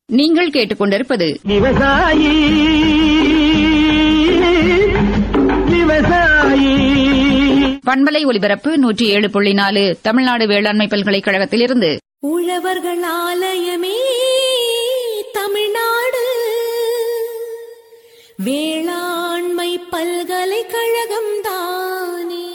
நீங்கள் கேட்டுக்கொண்டிருப்பது விவசாயி விவசாயி பண்பலை ஒலிபரப்பு நூற்றி ஏழு புள்ளி நாலு தமிழ்நாடு வேளாண்மை பல்கலைக்கழகத்திலிருந்து உழவர்கள் ஆலயமே தமிழ்நாடு வேளாண்மை பல்கலைக்கழகம் தானே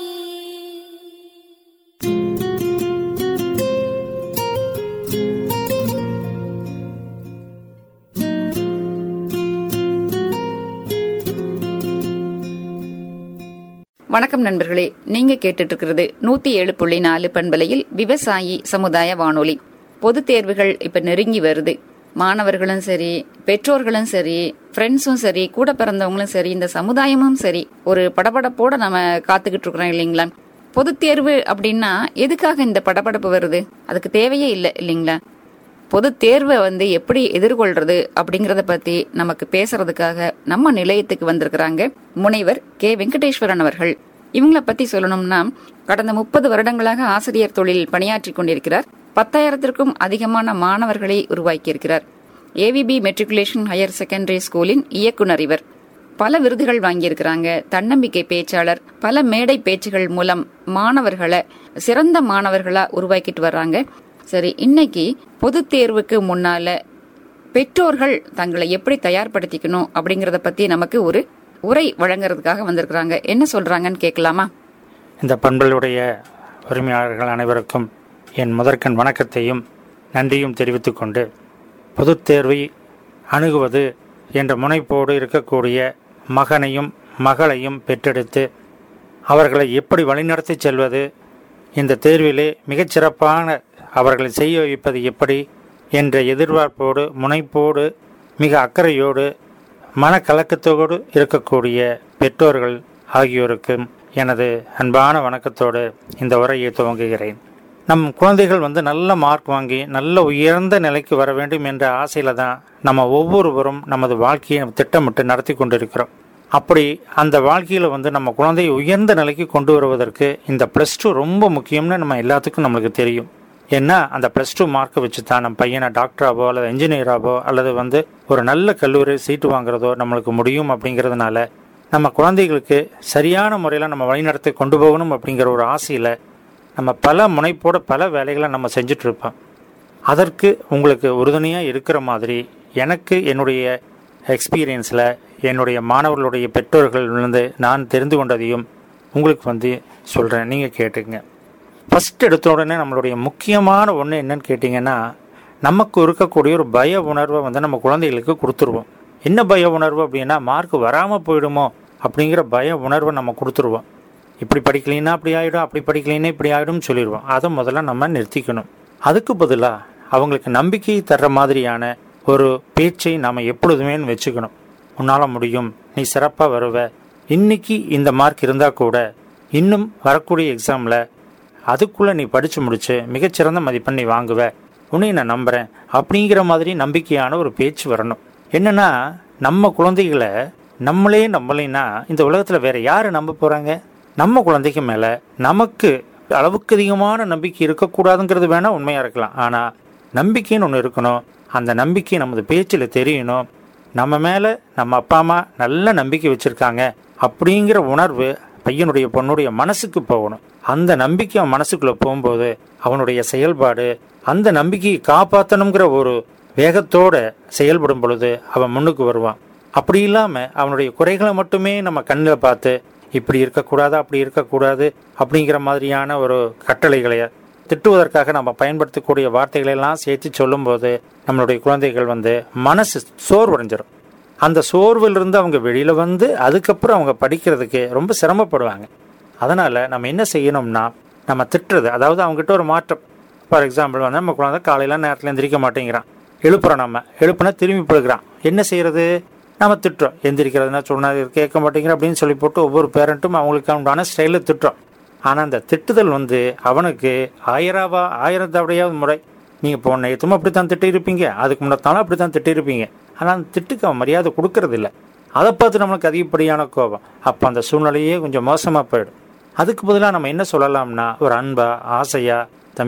வணக்கம் நண்பர்களே நீங்க கேட்டுட்டு இருக்கிறது நூத்தி ஏழு புள்ளி நாலு பண்பலையில் விவசாயி சமுதாய வானொலி பொது தேர்வுகள் இப்ப நெருங்கி வருது மாணவர்களும் சரி பெற்றோர்களும் சரி ஃப்ரெண்ட்ஸும் சரி கூட பிறந்தவங்களும் சரி இந்த சமுதாயமும் சரி ஒரு படபடப்போட நம்ம காத்துக்கிட்டு இருக்கிறோம் இல்லைங்களா பொது தேர்வு அப்படின்னா எதுக்காக இந்த படபடப்பு வருது அதுக்கு தேவையே இல்லை இல்லைங்களா பொது தேர்வை வந்து எப்படி எதிர்கொள்றது அப்படிங்கறத பத்தி நமக்கு பேசுறதுக்காக நம்ம நிலையத்துக்கு வந்திருக்கிறாங்க முனைவர் கே வெங்கடேஸ்வரன் அவர்கள் இவங்கள பத்தி சொல்லணும்னா கடந்த முப்பது வருடங்களாக ஆசிரியர் தொழில் பணியாற்றி கொண்டிருக்கிறார் பத்தாயிரத்திற்கும் அதிகமான மாணவர்களை உருவாக்கியிருக்கிறார் ஏவிபி மெட்ரிகுலேஷன் ஹையர் செகண்டரி ஸ்கூலின் இயக்குனர் இவர் பல விருதுகள் வாங்கியிருக்கிறாங்க தன்னம்பிக்கை பேச்சாளர் பல மேடை பேச்சுகள் மூலம் மாணவர்களை சிறந்த மாணவர்களா உருவாக்கிட்டு வர்றாங்க சரி இன்னைக்கு பொது தேர்வுக்கு முன்னால பெற்றோர்கள் தங்களை எப்படி தயார்படுத்திக்கணும் அப்படிங்கறத பத்தி நமக்கு ஒரு உரை வழங்குறதுக்காக வந்திருக்கிறாங்க என்ன சொல்றாங்கன்னு கேட்கலாமா இந்த பண்பலுடைய உரிமையாளர்கள் அனைவருக்கும் என் முதற்கண் வணக்கத்தையும் நன்றியும் தெரிவித்துக் கொண்டு பொதுத் தேர்வை அணுகுவது என்ற முனைப்போடு இருக்கக்கூடிய மகனையும் மகளையும் பெற்றெடுத்து அவர்களை எப்படி வழிநடத்தி செல்வது இந்த தேர்விலே மிகச்சிறப்பான அவர்களை செய்ய வைப்பது எப்படி என்ற எதிர்பார்ப்போடு முனைப்போடு மிக அக்கறையோடு மனக்கலக்கத்தோடு இருக்கக்கூடிய பெற்றோர்கள் ஆகியோருக்கும் எனது அன்பான வணக்கத்தோடு இந்த உரையை துவங்குகிறேன் நம் குழந்தைகள் வந்து நல்ல மார்க் வாங்கி நல்ல உயர்ந்த நிலைக்கு வர வேண்டும் என்ற ஆசையில தான் நம்ம ஒவ்வொருவரும் நமது வாழ்க்கையை திட்டமிட்டு நடத்தி கொண்டிருக்கிறோம் அப்படி அந்த வாழ்க்கையில் வந்து நம்ம குழந்தையை உயர்ந்த நிலைக்கு கொண்டு வருவதற்கு இந்த ப்ளஸ் டூ ரொம்ப முக்கியம்னு நம்ம எல்லாத்துக்கும் நம்மளுக்கு தெரியும் ஏன்னா அந்த ப்ளஸ் டூ மார்க்கை வச்சு தான் நம்ம பையனை டாக்டராகவோ அல்லது இன்ஜினியராகவோ அல்லது வந்து ஒரு நல்ல கல்லூரி சீட்டு வாங்குறதோ நம்மளுக்கு முடியும் அப்படிங்கிறதுனால நம்ம குழந்தைகளுக்கு சரியான முறையில் நம்ம வழிநடத்தி கொண்டு போகணும் அப்படிங்கிற ஒரு ஆசையில் நம்ம பல முனைப்போட பல வேலைகளை நம்ம செஞ்சுட்டு இருப்போம் அதற்கு உங்களுக்கு உறுதுணையாக இருக்கிற மாதிரி எனக்கு என்னுடைய எக்ஸ்பீரியன்ஸில் என்னுடைய மாணவர்களுடைய பெற்றோர்களிலிருந்து நான் தெரிந்து கொண்டதையும் உங்களுக்கு வந்து சொல்கிறேன் நீங்கள் கேட்டுங்க ஃபஸ்ட் எடுத்த உடனே நம்மளுடைய முக்கியமான ஒன்று என்னன்னு கேட்டிங்கன்னா நமக்கு இருக்கக்கூடிய ஒரு பய உணர்வை வந்து நம்ம குழந்தைகளுக்கு கொடுத்துருவோம் என்ன பய உணர்வு அப்படின்னா மார்க் வராமல் போயிடுமோ அப்படிங்கிற பய உணர்வை நம்ம கொடுத்துருவோம் இப்படி படிக்கலைன்னா அப்படி ஆகிடும் அப்படி படிக்கலைன்னா இப்படி ஆகிடும்னு சொல்லிடுவோம் அதை முதல்ல நம்ம நிறுத்திக்கணும் அதுக்கு பதிலாக அவங்களுக்கு நம்பிக்கை தர்ற மாதிரியான ஒரு பேச்சை நாம் எப்பொழுதுமே வச்சுக்கணும் உன்னால் முடியும் நீ சிறப்பாக வருவ இன்னைக்கு இந்த மார்க் இருந்தால் கூட இன்னும் வரக்கூடிய எக்ஸாமில் அதுக்குள்ளே நீ படித்து முடிச்சு மிகச்சிறந்த மதிப்பெண் நீ வாங்குவ உன்னை நான் நம்புகிறேன் அப்படிங்கிற மாதிரி நம்பிக்கையான ஒரு பேச்சு வரணும் என்னன்னா நம்ம குழந்தைகளை நம்மளே நம்பலைன்னா இந்த உலகத்தில் வேற யார் நம்ப போகிறாங்க நம்ம குழந்தைக்கு மேலே நமக்கு அளவுக்கு அதிகமான நம்பிக்கை இருக்கக்கூடாதுங்கிறது வேணால் உண்மையாக இருக்கலாம் ஆனால் நம்பிக்கைன்னு ஒன்று இருக்கணும் அந்த நம்பிக்கை நமது பேச்சில் தெரியணும் நம்ம மேலே நம்ம அப்பா அம்மா நல்ல நம்பிக்கை வச்சுருக்காங்க அப்படிங்கிற உணர்வு பையனுடைய பொண்ணுடைய மனசுக்கு போகணும் அந்த நம்பிக்கை அவன் மனசுக்குள்ளே போகும்போது அவனுடைய செயல்பாடு அந்த நம்பிக்கையை காப்பாற்றணுங்கிற ஒரு வேகத்தோட செயல்படும் பொழுது அவன் முன்னுக்கு வருவான் அப்படி இல்லாமல் அவனுடைய குறைகளை மட்டுமே நம்ம கண்ணில் பார்த்து இப்படி இருக்கக்கூடாது அப்படி இருக்கக்கூடாது அப்படிங்கிற மாதிரியான ஒரு கட்டளைகளை திட்டுவதற்காக நம்ம பயன்படுத்தக்கூடிய வார்த்தைகளை எல்லாம் சேர்த்து சொல்லும்போது நம்மளுடைய குழந்தைகள் வந்து மனசு சோர்வடைஞ்சிடும் அந்த சோர்விலிருந்து அவங்க வெளியில் வந்து அதுக்கப்புறம் அவங்க படிக்கிறதுக்கு ரொம்ப சிரமப்படுவாங்க அதனால் நம்ம என்ன செய்யணும்னா நம்ம திட்டுறது அதாவது அவங்ககிட்ட ஒரு மாற்றம் ஃபார் எக்ஸாம்பிள் வந்து நம்ம குழந்தை காலையில் நேரத்தில் எந்திரிக்க மாட்டேங்கிறான் எழுப்புறோம் நம்ம எழுப்புனா திரும்பி படுக்கிறான் என்ன செய்யறது நம்ம திட்டுறோம் எந்திரிக்கிறதுனா சொன்னது கேட்க மாட்டேங்கிற அப்படின்னு சொல்லி போட்டு ஒவ்வொரு பேரண்ட்டும் அவங்களுக்கு உண்டான ஸ்டைலில் திட்டுறோம் ஆனால் அந்த திட்டுதல் வந்து அவனுக்கு ஆயிராவா ஆயிரம் தவறையாவது முறை நீங்கள் போன நேரத்தும் அப்படி தான் திட்டிருப்பீங்க அதுக்கு முன்னத்தாலும் அப்படி தான் திட்டிருப்பீங்க ஆனால் அந்த திட்டுக்கு அவன் மரியாதை கொடுக்கறது இல்லை அதை பார்த்து நம்மளுக்கு அதிகப்படியான கோபம் அப்போ அந்த சூழ்நிலையே கொஞ்சம் மோசமாக போயிடும் அதுக்கு பதிலாக நம்ம என்ன சொல்லலாம்னா ஒரு அன்பா ஆசையா தம்பி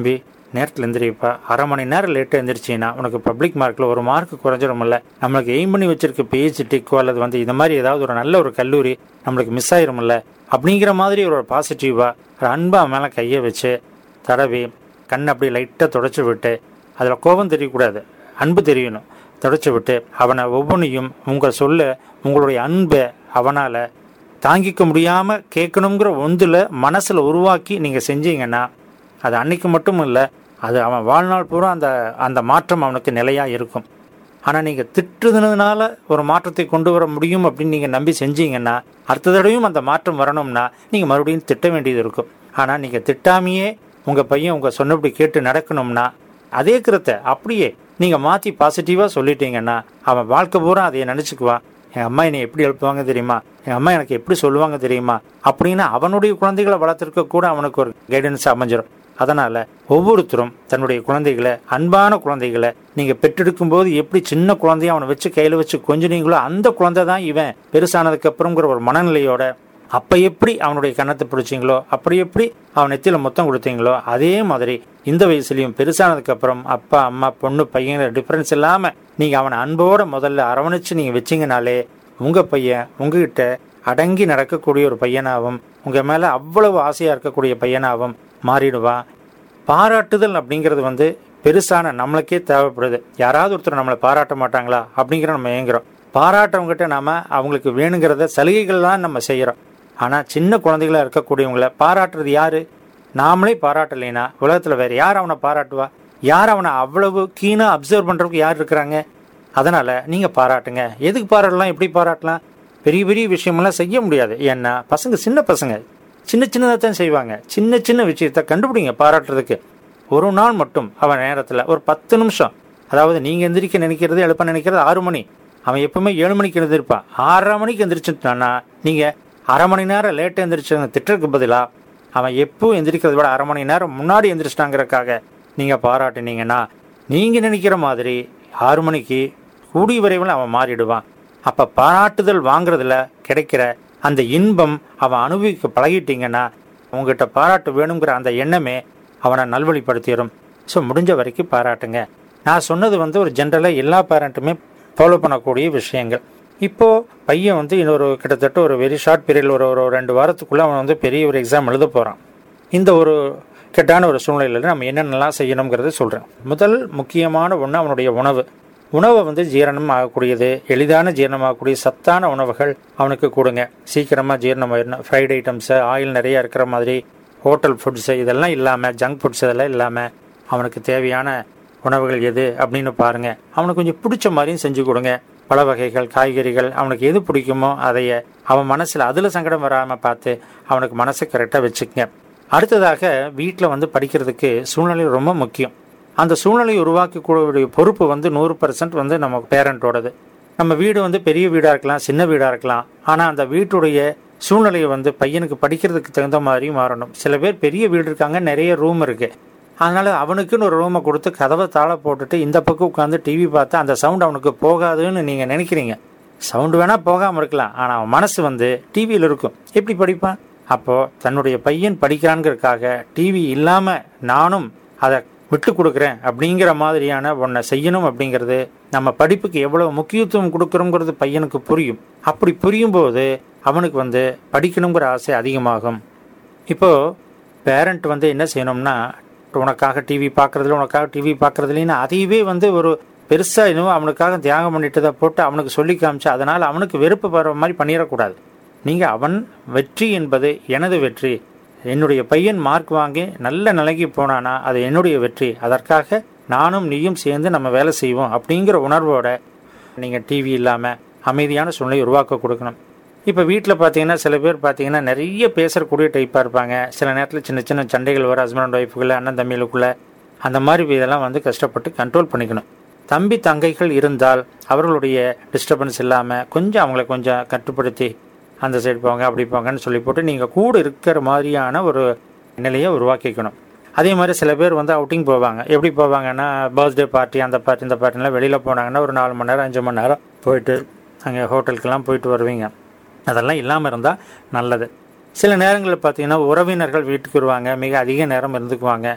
நேரத்தில் எந்திரிப்பா அரை மணி நேரம் லேட்டாக எந்திரிச்சின்னா உனக்கு பப்ளிக் மார்க்கில் ஒரு மார்க் குறைஞ்சிருமில்ல நம்மளுக்கு எய்ம் பண்ணி வச்சிருக்க பிஹெச்டி டிக்கோ அல்லது வந்து இந்த மாதிரி ஏதாவது ஒரு நல்ல ஒரு கல்லூரி நம்மளுக்கு மிஸ் ஆயிருமில்ல அப்படிங்கிற மாதிரி ஒரு பாசிட்டிவாக ஒரு அன்பா மேலே கையை வச்சு தடவி கண் அப்படியே லைட்டாக தொடச்சி விட்டு அதில் கோபம் தெரியக்கூடாது அன்பு தெரியணும் தொடச்சி விட்டு அவனை ஒவ்வொன்றையும் உங்கள் சொல்ல உங்களுடைய அன்பை அவனால் தாங்கிக்க முடியாமல் கேட்கணுங்கிற ஒந்தில் மனசில் உருவாக்கி நீங்கள் செஞ்சீங்கன்னா அது அன்னைக்கு மட்டும் இல்லை அது அவன் வாழ்நாள் பூரா அந்த அந்த மாற்றம் அவனுக்கு நிலையாக இருக்கும் ஆனால் நீங்கள் திட்டுனதுனால ஒரு மாற்றத்தை கொண்டு வர முடியும் அப்படின்னு நீங்கள் நம்பி செஞ்சீங்கன்னா அடுத்த தடவையும் அந்த மாற்றம் வரணும்னா நீங்கள் மறுபடியும் திட்ட வேண்டியது இருக்கும் ஆனால் நீங்கள் திட்டாமையே உங்கள் பையன் உங்கள் சொன்னபடி கேட்டு நடக்கணும்னா அதே கருத்தை அப்படியே நீங்கள் மாற்றி பாசிட்டிவாக சொல்லிட்டீங்கன்னா அவன் வாழ்க்கை பூரா அதை நினச்சிக்குவான் எங்கள் அம்மா என்னை எப்படி எழுப்புவாங்க தெரியுமா எங்கள் அம்மா எனக்கு எப்படி சொல்லுவாங்க தெரியுமா அப்படின்னு அவனுடைய குழந்தைகளை வளர்த்துருக்க கூட அவனுக்கு ஒரு கைடன்ஸ் அமைஞ்சிடும் அதனால் ஒவ்வொருத்தரும் தன்னுடைய குழந்தைகளை அன்பான குழந்தைகளை நீங்கள் பெற்றெடுக்கும் போது எப்படி சின்ன குழந்தைய அவனை வச்சு கையில் வச்சு கொஞ்சினீங்களோ அந்த குழந்தை தான் இவன் பெருசானதுக்கு அப்புறங்கிற ஒரு மனநிலையோட அப்போ எப்படி அவனுடைய கன்னத்தை பிடிச்சிங்களோ அப்படி எப்படி அவன் நெத்தியில் மொத்தம் கொடுத்தீங்களோ அதே மாதிரி இந்த வயசுலையும் பெருசானதுக்கு அப்புறம் அப்பா அம்மா பொண்ணு பையங்கிற டிஃப்ரென்ஸ் இல்லாமல் நீங்கள் அவனை அன்போட முதல்ல அரவணைச்சு நீங்கள் வச்சிங்கனாலே உங்கள் பையன் உங்ககிட்ட அடங்கி நடக்கக்கூடிய ஒரு பையனாகவும் உங்கள் மேலே அவ்வளவு ஆசையாக இருக்கக்கூடிய பையனாகவும் மாறிடுவான் பாராட்டுதல் அப்படிங்கிறது வந்து பெருசான நம்மளுக்கே தேவைப்படுது யாராவது ஒருத்தர் நம்மளை பாராட்ட மாட்டாங்களா அப்படிங்கிற நம்ம ஏங்குறோம் பாராட்டவங்ககிட்ட நாம அவங்களுக்கு வேணுங்கிறத சலுகைகள் தான் நம்ம செய்கிறோம் ஆனால் சின்ன குழந்தைகளா இருக்கக்கூடியவங்கள பாராட்டுறது யாரு நாமளே பாராட்டலைனா உலகத்தில் வேற யார் அவனை பாராட்டுவா யார் அவனை அவ்வளவு கீனாக அப்சர்வ் பண்ணுறதுக்கு யார் இருக்கிறாங்க அதனால் நீங்கள் பாராட்டுங்க எதுக்கு பாராட்டலாம் எப்படி பாராட்டலாம் பெரிய பெரிய விஷயமெல்லாம் செய்ய முடியாது ஏன்னா பசங்க சின்ன பசங்க சின்ன சின்னதாக தான் செய்வாங்க சின்ன சின்ன விஷயத்த கண்டுபிடிங்க பாராட்டுறதுக்கு ஒரு நாள் மட்டும் அவன் நேரத்தில் ஒரு பத்து நிமிஷம் அதாவது நீங்கள் எந்திரிக்க நினைக்கிறது எழுப்ப நினைக்கிறது ஆறு மணி அவன் எப்பவுமே ஏழு மணிக்கு எழுந்திருப்பான் ஆறரை மணிக்கு எந்திரிச்சுட்டான்னா நீங்கள் அரை மணி நேரம் லேட்டாக எந்திரிச்சு திட்டருக்கு பதிலாக அவன் எப்பவும் எந்திரிக்கிறத விட அரை மணி நேரம் முன்னாடி எந்திரிச்சிட்டாங்கிறக்காக நீங்கள் பாராட்டினீங்கன்னா நீங்கள் நினைக்கிற மாதிரி ஆறு மணிக்கு கூடிய விரைவில் அவன் மாறிடுவான் அப்போ பாராட்டுதல் வாங்குறதுல கிடைக்கிற அந்த இன்பம் அவன் அனுபவிக்க பழகிட்டீங்கன்னா உங்ககிட்ட பாராட்டு வேணுங்கிற அந்த எண்ணமே அவனை நல்வழிப்படுத்திடும் ஸோ முடிஞ்ச வரைக்கும் பாராட்டுங்க நான் சொன்னது வந்து ஒரு ஜென்ரலாக எல்லா பேரண்ட்டுமே ஃபாலோ பண்ணக்கூடிய விஷயங்கள் இப்போது பையன் வந்து இன்னொரு கிட்டத்தட்ட ஒரு வெரி ஷார்ட் பீரியட் ஒரு ஒரு ரெண்டு வாரத்துக்குள்ளே அவன் வந்து பெரிய ஒரு எக்ஸாம் எழுத போகிறான் இந்த ஒரு கெட்டான ஒரு சூழ்நிலையில் நம்ம என்னென்னலாம் செய்யணுங்கிறத சொல்கிறேன் முதல் முக்கியமான ஒன்று அவனுடைய உணவு உணவை வந்து ஜீரணம் ஆகக்கூடியது எளிதான ஜீரணமாகக்கூடிய சத்தான உணவுகள் அவனுக்கு கொடுங்க சீக்கிரமாக ஜீரணமாயிடணும் ஃப்ரைட் ஐட்டம்ஸு ஆயில் நிறைய இருக்கிற மாதிரி ஹோட்டல் ஃபுட்ஸு இதெல்லாம் இல்லாமல் ஜங்க் ஃபுட்ஸ் இதெல்லாம் இல்லாமல் அவனுக்கு தேவையான உணவுகள் எது அப்படின்னு பாருங்கள் அவனுக்கு கொஞ்சம் பிடிச்ச மாதிரியும் செஞ்சு கொடுங்க பழ வகைகள் காய்கறிகள் அவனுக்கு எது பிடிக்குமோ அதைய அவன் மனசில் அதில் சங்கடம் வராமல் பார்த்து அவனுக்கு மனசை கரெக்டாக வச்சுக்கங்க அடுத்ததாக வீட்டில் வந்து படிக்கிறதுக்கு சூழ்நிலை ரொம்ப முக்கியம் அந்த சூழ்நிலையை உருவாக்கக்கூடிய பொறுப்பு வந்து நூறு பர்சன்ட் வந்து நம்ம பேரண்ட்டோடது நம்ம வீடு வந்து பெரிய வீடாக இருக்கலாம் சின்ன வீடாக இருக்கலாம் ஆனால் அந்த வீட்டுடைய சூழ்நிலையை வந்து பையனுக்கு படிக்கிறதுக்கு தகுந்த மாதிரி மாறணும் சில பேர் பெரிய வீடு இருக்காங்க நிறைய ரூம் இருக்குது அதனால் அவனுக்குன்னு ஒரு ரூமை கொடுத்து கதவை தாழ போட்டுட்டு இந்த பக்கம் உட்காந்து டிவி பார்த்து அந்த சவுண்ட் அவனுக்கு போகாதுன்னு நீங்கள் நினைக்கிறீங்க சவுண்டு வேணால் போகாமல் இருக்கலாம் ஆனால் அவன் மனசு வந்து டிவியில் இருக்கும் எப்படி படிப்பான் அப்போது தன்னுடைய பையன் படிக்கிறான்ங்கிறதுக்காக டிவி இல்லாமல் நானும் அதை விட்டு கொடுக்குறேன் அப்படிங்கிற மாதிரியான ஒன்றை செய்யணும் அப்படிங்கிறது நம்ம படிப்புக்கு எவ்வளோ முக்கியத்துவம் கொடுக்குறோங்கிறது பையனுக்கு புரியும் அப்படி புரியும் போது அவனுக்கு வந்து படிக்கணுங்கிற ஆசை அதிகமாகும் இப்போது பேரண்ட் வந்து என்ன செய்யணும்னா உனக்காக டிவி பார்க்குறதுல உனக்காக டிவி பார்க்குறதுலன்னு அதையவே வந்து ஒரு பெருசாக இன்னும் அவனுக்காக தியாகம் பண்ணிட்டதை போட்டு அவனுக்கு சொல்லி காமிச்சு அதனால் அவனுக்கு வெறுப்பு வர மாதிரி பண்ணிடக்கூடாது நீங்கள் அவன் வெற்றி என்பது எனது வெற்றி என்னுடைய பையன் மார்க் வாங்கி நல்ல நிலைக்கு போனானா அது என்னுடைய வெற்றி அதற்காக நானும் நீயும் சேர்ந்து நம்ம வேலை செய்வோம் அப்படிங்கிற உணர்வோட நீங்கள் டிவி இல்லாமல் அமைதியான சூழ்நிலை உருவாக்க கொடுக்கணும் இப்போ வீட்டில் பார்த்தீங்கன்னா சில பேர் பார்த்தீங்கன்னா நிறைய பேசக்கூடிய டைப்பாக இருப்பாங்க சில நேரத்தில் சின்ன சின்ன சண்டைகள் வர ஹஸ்பண்ட் ஒய்ஃபுக்குள்ளே அண்ணன் தம்பிகளுக்குள்ளே அந்த மாதிரி இதெல்லாம் வந்து கஷ்டப்பட்டு கண்ட்ரோல் பண்ணிக்கணும் தம்பி தங்கைகள் இருந்தால் அவர்களுடைய டிஸ்டர்பன்ஸ் இல்லாமல் கொஞ்சம் அவங்கள கொஞ்சம் கட்டுப்படுத்தி அந்த சைடு போங்க அப்படி போங்கன்னு சொல்லி போட்டு நீங்கள் கூட இருக்கிற மாதிரியான ஒரு நிலையை உருவாக்கிக்கணும் அதே மாதிரி சில பேர் வந்து அவுட்டிங் போவாங்க எப்படி போவாங்கன்னா பர்த்டே பார்ட்டி அந்த பார்ட்டி இந்த பார்ட்டிலாம் வெளியில் போனாங்கன்னா ஒரு நாலு மணி நேரம் அஞ்சு மணி நேரம் போயிட்டு அங்கே ஹோட்டலுக்கெல்லாம் போயிட்டு வருவீங்க அதெல்லாம் இல்லாமல் இருந்தால் நல்லது சில நேரங்களில் பார்த்தீங்கன்னா உறவினர்கள் வீட்டுக்கு வருவாங்க மிக அதிக நேரம் இருந்துக்குவாங்க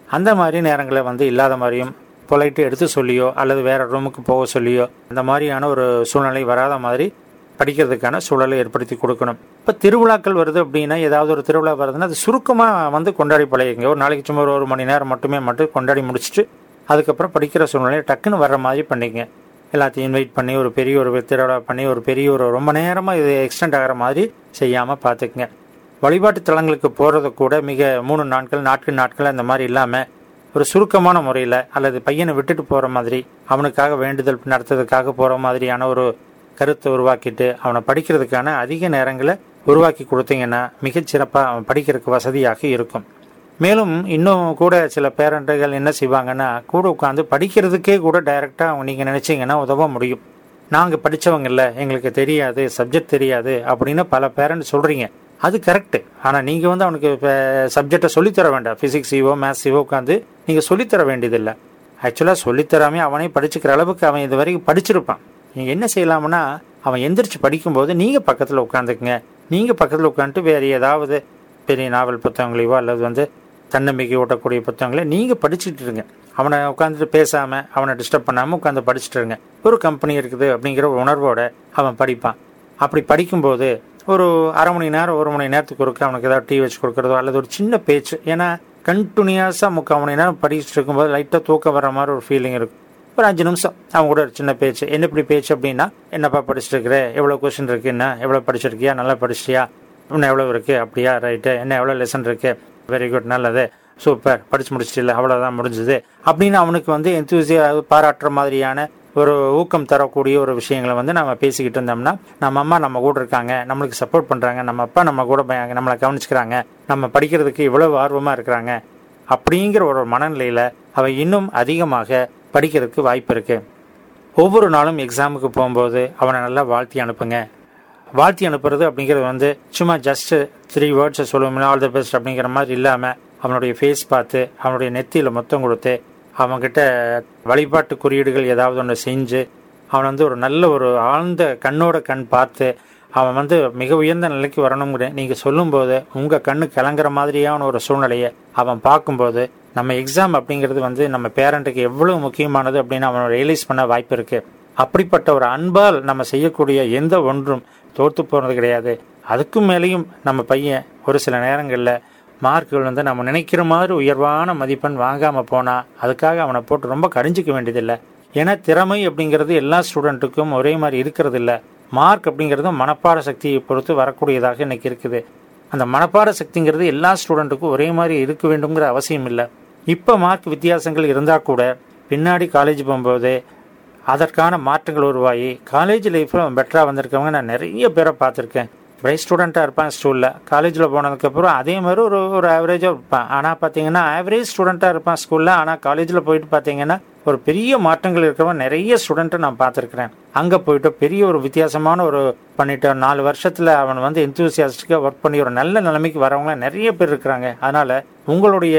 அந்த மாதிரி நேரங்களை வந்து இல்லாத மாதிரியும் பொலைட்டு எடுத்து சொல்லியோ அல்லது வேற ரூமுக்கு போக சொல்லியோ அந்த மாதிரியான ஒரு சூழ்நிலை வராத மாதிரி படிக்கிறதுக்கான சூழலை ஏற்படுத்தி கொடுக்கணும் இப்போ திருவிழாக்கள் வருது அப்படின்னா ஏதாவது ஒரு திருவிழா வருதுன்னா அது சுருக்கமாக வந்து கொண்டாடி பழகிங்க ஒரு நாளைக்கு சும்மா ஒரு ஒரு மணி நேரம் மட்டுமே மட்டும் கொண்டாடி முடிச்சுட்டு அதுக்கப்புறம் படிக்கிற சூழ்நிலையை டக்குன்னு வர்ற மாதிரி பண்ணிக்கங்க எல்லாத்தையும் இன்வைட் பண்ணி ஒரு பெரிய ஒரு திருவிழா பண்ணி ஒரு பெரிய ஒரு ரொம்ப நேரமாக இது எக்ஸ்டெண்ட் ஆகிற மாதிரி செய்யாமல் பார்த்துக்குங்க வழிபாட்டு தலங்களுக்கு போகிறது கூட மிக மூணு நாட்கள் நாட்கள் நாட்கள் அந்த மாதிரி இல்லாமல் ஒரு சுருக்கமான முறையில் அல்லது பையனை விட்டுட்டு போகிற மாதிரி அவனுக்காக வேண்டுதல் நடத்துறதுக்காக போகிற மாதிரியான ஒரு கருத்தை உருவாக்கிட்டு அவனை படிக்கிறதுக்கான அதிக நேரங்களை உருவாக்கி கொடுத்தீங்கன்னா மிகச்சிறப்பாக அவன் படிக்கிறதுக்கு வசதியாக இருக்கும் மேலும் இன்னும் கூட சில பேரண்ட்டுகள் என்ன செய்வாங்கன்னா கூட உட்காந்து படிக்கிறதுக்கே கூட டைரெக்டாக அவங்க நீங்கள் நினச்சிங்கன்னா உதவ முடியும் நாங்கள் படித்தவங்க இல்லை எங்களுக்கு தெரியாது சப்ஜெக்ட் தெரியாது அப்படின்னு பல பேரண்ட் சொல்கிறீங்க அது கரெக்டு ஆனால் நீங்கள் வந்து அவனுக்கு இப்போ சப்ஜெக்டை சொல்லித்தர வேண்டாம் ஃபிசிக்ஸையோ மேத்ஸையோ உட்காந்து நீங்கள் சொல்லித்தர வேண்டியதில்லை ஆக்சுவலாக சொல்லித்தராமே அவனே படிச்சுக்கிற அளவுக்கு அவன் இது வரைக்கும் படிச்சிருப்பான் நீங்கள் என்ன செய்யலாம்னா அவன் எந்திரிச்சு படிக்கும்போது நீங்கள் பக்கத்தில் உட்காந்துக்குங்க நீங்கள் பக்கத்தில் உட்காந்துட்டு வேறு ஏதாவது பெரிய நாவல் புத்தகங்களையோ அல்லது வந்து தன்னம்பிக்கை ஊட்டக்கூடிய புத்தகங்களை நீங்கள் படிச்சுட்டு இருங்க அவனை உட்காந்துட்டு பேசாமல் அவனை டிஸ்டர்ப் பண்ணாமல் உட்காந்து படிச்சுட்டு இருங்க ஒரு கம்பெனி இருக்குது அப்படிங்கிற ஒரு உணர்வோட அவன் படிப்பான் அப்படி படிக்கும்போது ஒரு அரை மணி நேரம் ஒரு மணி நேரத்துக்கு ஒருக்க அவனுக்கு ஏதாவது டீ வச்சு கொடுக்குறதோ அல்லது ஒரு சின்ன பேச்சு ஏன்னா கண்டினியூஸாக முக்கால் மணி நேரம் படிச்சுட்டு இருக்கும்போது லைட்டாக தூக்கம் வர மாதிரி ஒரு ஃபீலிங் இருக்கும் ஒரு அஞ்சு நிமிஷம் அவங்க கூட ஒரு சின்ன பேச்சு என்ன இப்படி பேச்சு அப்படின்னா என்னப்பா படிச்சுட்டு இருக்கிற எவ்வளோ கொஸ்டின் இருக்கு என்ன எவ்வளோ படிச்சிருக்கியா நல்லா படிச்சிட்டியா இன்னும் எவ்வளோ இருக்கு அப்படியா ரைட்டு என்ன எவ்வளோ லெசன் இருக்கு வெரி குட் நல்லது சூப்பர் படிச்சு முடிச்சிட்டில்ல அவ்வளோதான் முடிஞ்சுது அப்படின்னு அவனுக்கு வந்து எந்தூசியா பாராட்டுற மாதிரியான ஒரு ஊக்கம் தரக்கூடிய ஒரு விஷயங்களை வந்து நம்ம பேசிக்கிட்டு இருந்தோம்னா நம்ம அம்மா நம்ம கூட இருக்காங்க நம்மளுக்கு சப்போர்ட் பண்ணுறாங்க நம்ம அப்பா நம்ம கூட ப- நம்மளை கவனிச்சுக்கிறாங்க நம்ம படிக்கிறதுக்கு இவ்வளவு ஆர்வமாக இருக்கிறாங்க அப்படிங்கிற ஒரு மனநிலையில் அவன் இன்னும் அதிகமாக படிக்கிறதுக்கு வாய்ப்பு இருக்கு ஒவ்வொரு நாளும் எக்ஸாமுக்கு போகும்போது அவனை நல்லா வாழ்த்தி அனுப்புங்க வாழ்த்தி அனுப்புறது அப்படிங்கிறது வந்து சும்மா ஜஸ்ட் த்ரீ வேர்ட்ஸை சொல்லுவோம்னா ஆல் த பெஸ்ட் அப்படிங்கிற மாதிரி இல்லாமல் அவனுடைய ஃபேஸ் பார்த்து அவனுடைய நெத்தியில் மொத்தம் கொடுத்து அவன்கிட்ட வழிபாட்டு குறியீடுகள் ஏதாவது ஒன்று செஞ்சு அவன் வந்து ஒரு நல்ல ஒரு ஆழ்ந்த கண்ணோட கண் பார்த்து அவன் வந்து மிக உயர்ந்த நிலைக்கு வரணுங்கிற நீங்கள் சொல்லும்போது உங்கள் கண்ணு கலங்குற மாதிரியான ஒரு சூழ்நிலையை அவன் பார்க்கும்போது நம்ம எக்ஸாம் அப்படிங்கிறது வந்து நம்ம பேரண்ட்டுக்கு எவ்வளவு முக்கியமானது அப்படின்னு அவன் ரியலைஸ் பண்ண வாய்ப்பு இருக்கு அப்படிப்பட்ட ஒரு அன்பால் நம்ம செய்யக்கூடிய எந்த ஒன்றும் தோற்று போகிறது கிடையாது அதுக்கும் மேலேயும் நம்ம பையன் ஒரு சில நேரங்களில் மார்க்குகள் வந்து நம்ம நினைக்கிற மாதிரி உயர்வான மதிப்பெண் வாங்காமல் போனால் அதுக்காக அவனை போட்டு ரொம்ப கடிஞ்சிக்க வேண்டியதில்லை ஏன்னா திறமை அப்படிங்கிறது எல்லா ஸ்டூடெண்ட்டுக்கும் ஒரே மாதிரி இருக்கிறது இல்லை மார்க் அப்படிங்கிறது மனப்பாட சக்தியை பொறுத்து வரக்கூடியதாக இன்னைக்கு இருக்குது அந்த மனப்பாட சக்திங்கிறது எல்லா ஸ்டூடெண்ட்டுக்கும் ஒரே மாதிரி இருக்க வேண்டுங்கிற அவசியம் இல்லை இப்போ மார்க் வித்தியாசங்கள் இருந்தால் கூட பின்னாடி காலேஜ் போகும்போது அதற்கான மாற்றங்கள் உருவாகி காலேஜ் லைஃப்பில் பெட்டராக வந்திருக்கவங்க நான் நிறைய பேரை பார்த்துருக்கேன் பிரைட் ஸ்டூடெண்ட்டாக இருப்பான் ஸ்கூலில் காலேஜில் போனதுக்கப்புறம் அதே மாதிரி ஒரு ஒரு ஆவரேஜாக இருப்பான் ஆனால் பார்த்தீங்கன்னா ஆவரேஜ் ஸ்டூடெண்ட்டாக இருப்பான் ஸ்கூலில் ஆனால் காலேஜில் போயிட்டு பார்த்தீங்கன்னா ஒரு பெரிய மாற்றங்கள் இருக்கிறவன் நிறைய ஸ்டூடெண்ட்டை நான் பார்த்துருக்குறேன் அங்கே போயிட்டு பெரிய ஒரு வித்தியாசமான ஒரு பண்ணிட்டு நாலு வருஷத்தில் அவன் வந்து எந்தூசியாஸ்டிக்காக ஒர்க் பண்ணி ஒரு நல்ல நிலைமைக்கு வரவங்க நிறைய பேர் இருக்கிறாங்க அதனால் உங்களுடைய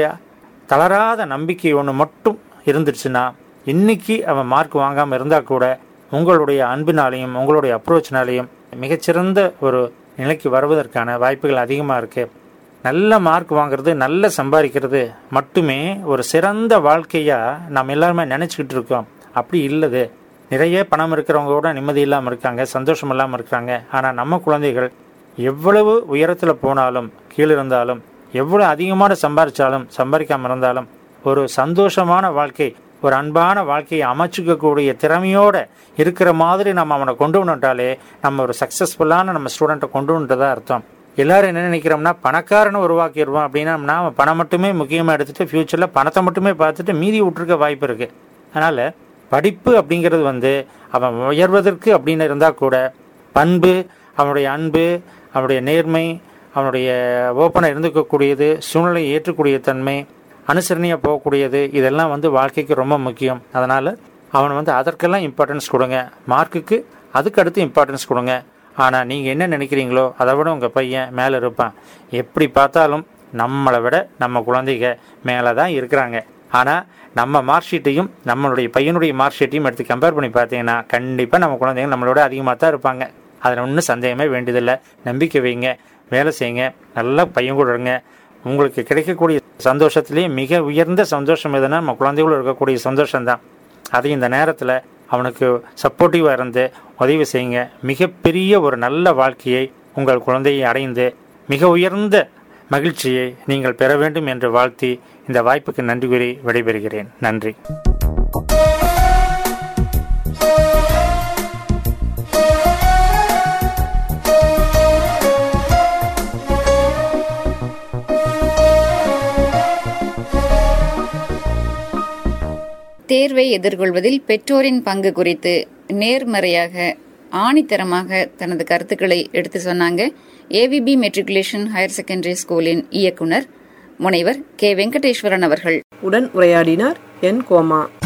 தளராத நம்பிக்கை ஒன்று மட்டும் இருந்துச்சுன்னா இன்னைக்கு அவன் மார்க் வாங்காமல் இருந்தால் கூட உங்களுடைய அன்பினாலையும் உங்களுடைய அப்ரோச்னாலையும் மிகச்சிறந்த ஒரு நிலைக்கு வருவதற்கான வாய்ப்புகள் அதிகமாக இருக்குது நல்ல மார்க் வாங்குறது நல்ல சம்பாதிக்கிறது மட்டுமே ஒரு சிறந்த வாழ்க்கையாக நம்ம எல்லாருமே நினச்சிக்கிட்டு இருக்கோம் அப்படி இல்லது நிறைய பணம் இருக்கிறவங்க கூட நிம்மதி இல்லாமல் இருக்காங்க சந்தோஷம் இல்லாமல் இருக்காங்க ஆனால் நம்ம குழந்தைகள் எவ்வளவு உயரத்தில் போனாலும் கீழே இருந்தாலும் எவ்வளவு அதிகமான சம்பாதிச்சாலும் சம்பாதிக்காம இருந்தாலும் ஒரு சந்தோஷமான வாழ்க்கை ஒரு அன்பான வாழ்க்கையை அமைச்சுக்கக்கூடிய திறமையோட இருக்கிற மாதிரி நம்ம அவனை கொண்டு வந்துட்டாலே நம்ம ஒரு சக்ஸஸ்ஃபுல்லான நம்ம ஸ்டூடெண்ட்டை கொண்டு வந்துட்டதா அர்த்தம் எல்லாரும் என்ன நினைக்கிறோம்னா பணக்காரனை உருவாக்கிடுவோம் அப்படின்னா நம்ம பணம் மட்டுமே முக்கியமாக எடுத்துட்டு ஃப்யூச்சரில் பணத்தை மட்டுமே பார்த்துட்டு மீதி விட்டுருக்க வாய்ப்பு இருக்குது அதனால் படிப்பு அப்படிங்கிறது வந்து அவன் உயர்வதற்கு அப்படின்னு இருந்தால் கூட பண்பு அவனுடைய அன்பு அவனுடைய நேர்மை அவனுடைய ஓப்பனாக இருந்துக்கக்கூடியது சூழ்நிலையை ஏற்றக்கூடிய தன்மை அனுசரணையாக போகக்கூடியது இதெல்லாம் வந்து வாழ்க்கைக்கு ரொம்ப முக்கியம் அதனால் அவன் வந்து அதற்கெல்லாம் இம்பார்ட்டன்ஸ் கொடுங்க மார்க்குக்கு அதுக்கு அடுத்து இம்பார்ட்டன்ஸ் கொடுங்க ஆனால் நீங்கள் என்ன நினைக்கிறீங்களோ அதை விட உங்கள் பையன் மேலே இருப்பான் எப்படி பார்த்தாலும் நம்மளை விட நம்ம குழந்தைங்க மேலே தான் இருக்கிறாங்க ஆனால் நம்ம மார்க் ஷீட்டையும் நம்மளுடைய பையனுடைய மார்க் ஷீட்டையும் எடுத்து கம்பேர் பண்ணி பார்த்தீங்கன்னா கண்டிப்பாக நம்ம குழந்தைங்க நம்மளோட அதிகமாக தான் இருப்பாங்க அதில் ஒன்றும் சந்தேகமே வேண்டியதில்லை நம்பிக்கை வைங்க வேலை செய்யுங்க நல்லா பையன் கூட இருங்க உங்களுக்கு கிடைக்கக்கூடிய சந்தோஷத்திலேயே மிக உயர்ந்த சந்தோஷம் எதுனா நம்ம குழந்தைகளும் இருக்கக்கூடிய சந்தோஷம்தான் அது இந்த நேரத்தில் அவனுக்கு சப்போர்ட்டிவாக இருந்து உதவி செய்யுங்க மிகப்பெரிய ஒரு நல்ல வாழ்க்கையை உங்கள் குழந்தையை அடைந்து மிக உயர்ந்த மகிழ்ச்சியை நீங்கள் பெற வேண்டும் என்று வாழ்த்தி இந்த வாய்ப்புக்கு நன்றி கூறி விடைபெறுகிறேன் நன்றி தேர்வை எதிர்கொள்வதில் பெற்றோரின் பங்கு குறித்து நேர்மறையாக ஆணித்தரமாக தனது கருத்துக்களை எடுத்து சொன்னாங்க ஏவிபி மெட்ரிகுலேஷன் ஹையர் செகண்டரி ஸ்கூலின் இயக்குனர் முனைவர் கே வெங்கடேஸ்வரன் அவர்கள் உடன் உரையாடினார் என் கோமா